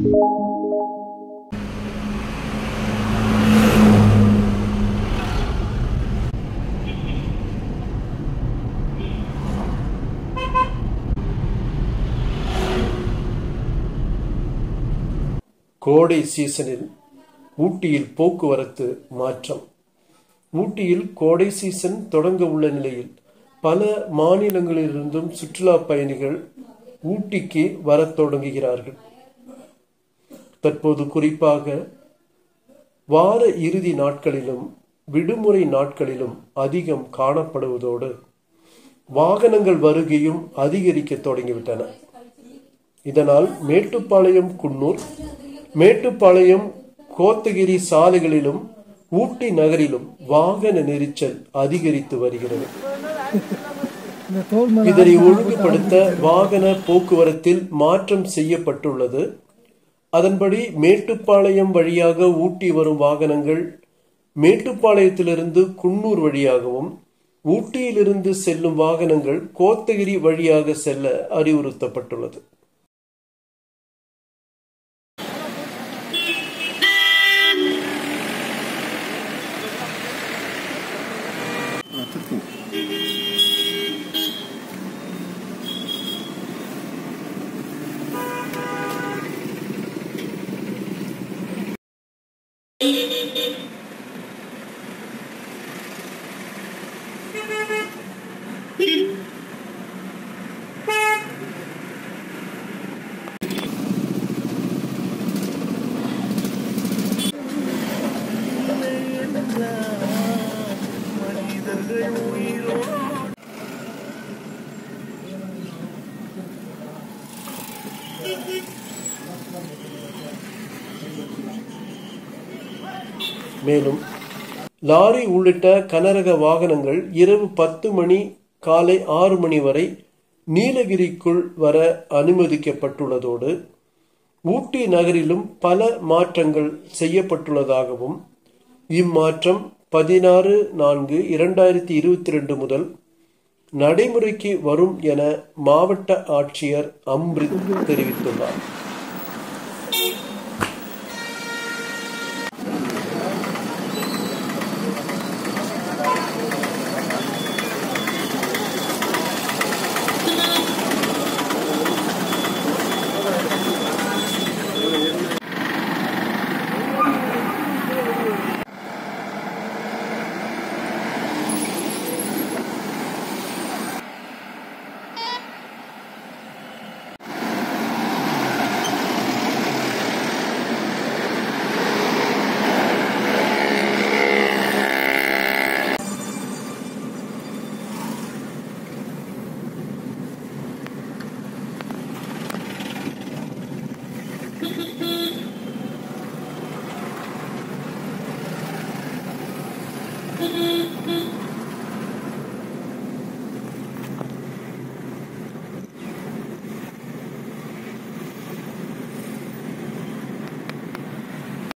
கோடை சீசனில் ஊட்டியில் போக்குவரத்து மாற்றம் ஊட்டியில் கோடை சீசன் தொடங்க உள்ள நிலையில் பல மாநிலங்களிலிருந்தும் சுற்றுலா பயணிகள் ஊட்டிக்கு வரத் தொடங்குகிறார்கள் தற்போது குறிப்பாக வார இறுதி நாட்களிலும் விடுமுறை நாட்களிலும் அதிகம் காணப்படுவதோடு வாகனங்கள் வருகையும் அதிகரிக்க தொடங்கிவிட்டன இதனால் மேட்டுப்பாளையம் குன்னூர் மேட்டுப்பாளையம் கோத்தகிரி சாலைகளிலும் ஊட்டி நகரிலும் வாகன நெரிச்சல் அதிகரித்து வருகிறது இந்த தோல் மேல இதனை ஒழுங்குபடுத்த வாகன போக்குவரத்தில் மாற்றம் செய்யப்பட்டுள்ளது அதன்படி மேட்டுப்பாளையம் வழியாக ஊட்டி வரும் வாகனங்கள் மேட்டுப்பாளையத்திலிருந்து குன்னூர் வழியாகவும் ஊட்டியிலிருந்து செல்லும் வாகனங்கள் கோத்தகிரி வழியாக செல்ல அறிவுறுத்தப்பட்டுள்ளது மேலும் லாரி உள்ளிட்ட கனரக வாகனங்கள் இரவு பத்து மணி காலை ஆறு மணி வரை நீலகிரிக்குள் வர அனுமதிக்கப்பட்டுள்ளதோடு ஊட்டி நகரிலும் பல மாற்றங்கள் செய்யப்பட்டுள்ளதாகவும் இம்மாற்றம் பதினாறு நான்கு இரண்டாயிரத்தி இருபத்தி ரெண்டு முதல் நடைமுறைக்கு வரும் என மாவட்ட ஆட்சியர் அம்ரித் தெரிவித்துள்ளார்